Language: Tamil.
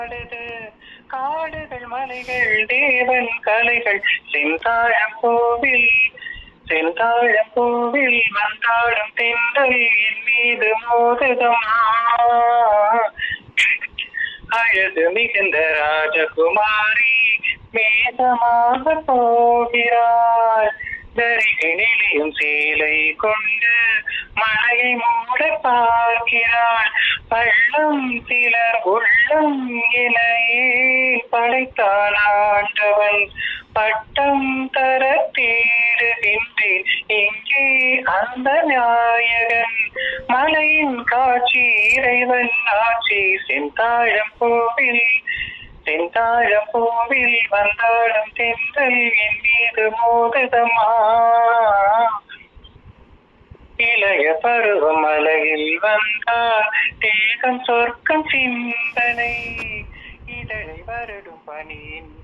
காடுது காடுகள் மலைகள் தேவன் கலைகள் செந்தாழம் கோவில் செந்தாழம் கோவில் வந்தாடும் தென்றல் என் மீது மோதுதமா அழகு மிகுந்த ராஜகுமாரி மேகமாக போகிறாள் தரிகை நிலையும் சேலை கொண்டு மழையை மூட பார்க்கிறாள் பள்ளம் சிலர் உள்ளம் இலையே படைத்தான் ஆண்டவன் பட்டம் தர தேடுகின்றேன் எங்கே அந்த நாயகன் மலையின் காட்சி இறைவன் ஆட்சி செந்தாழம் கோவில் செந்தாழம் கோவில் வந்தாடும் தென்றல் என் மீது மோதுதமா இளைய பருவம் அழகில் வந்தார் தேகம் சொர்க்கம் சிந்தனை இதழை வருடும் பனியின்